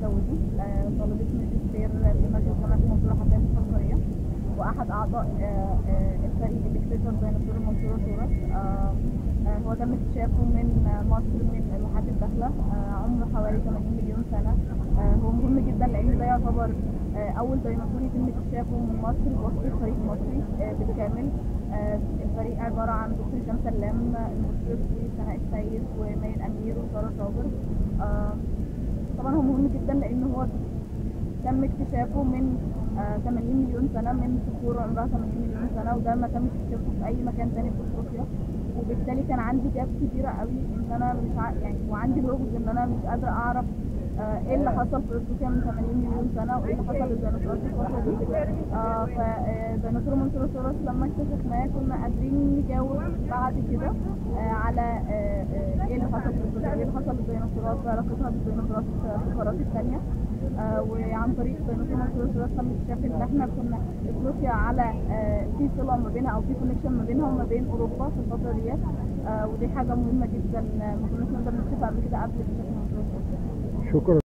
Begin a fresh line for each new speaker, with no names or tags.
داوودي آه، طالبة ماجستير في مركز جامعة المنصورة حاليا في الفخرية وأحد أعضاء آه، آه، الفريق اللي اكتشف ديناصور المنصورة سورس آه، آه، هو تم اكتشافه من آه، مصر من الواحات الداخلة آه، عمره حوالي 80 مليون سنة آه، هو مهم جدا لأن ده يعتبر آه، أول ديناصور يتم اكتشافه من مصر بواسطة فريق مصري آه، بالكامل آه، الفريق عبارة عن دكتور هشام سلام المشرف وسناء السيد ومي الأمير وسارة صابر آه، طبعا هو مهم جدا لأن هو تم اكتشافه من آه، 80 مليون سنة من صخور عمرها 80 مليون سنة وده ما تمش اكتشافه في أي مكان تاني في أفريقيا وبالتالي كان عندي جاب كبيرة قوي إن أنا مش ع... يعني وعندي الرغبة إن أنا مش قادرة أعرف آه، ايه اللي حصل في افريقيا من 80 مليون سنه وايه اللي حصل للديناصورات في الفتره دي آه فديناصور مونتروسورس لما اكتشفناه كنا قادرين نجاوب بعد كده آه على آه آه ايه اللي حصل في افريقيا ايه اللي حصل للديناصورات وعلاقتها بالديناصورات في القارات الثانيه آه وعن طريق ديناصور مونتروسورس تم اكتشاف ان احنا كنا افريقيا على آه في صله ما بينها او في كونكشن ما بينها وما بين اوروبا في الفتره ديت آه ودي حاجه مهمه جدا آه، ما كناش نقدر نكتشفها قبل كده قبل اكتشاف مونتروسورس
شكرا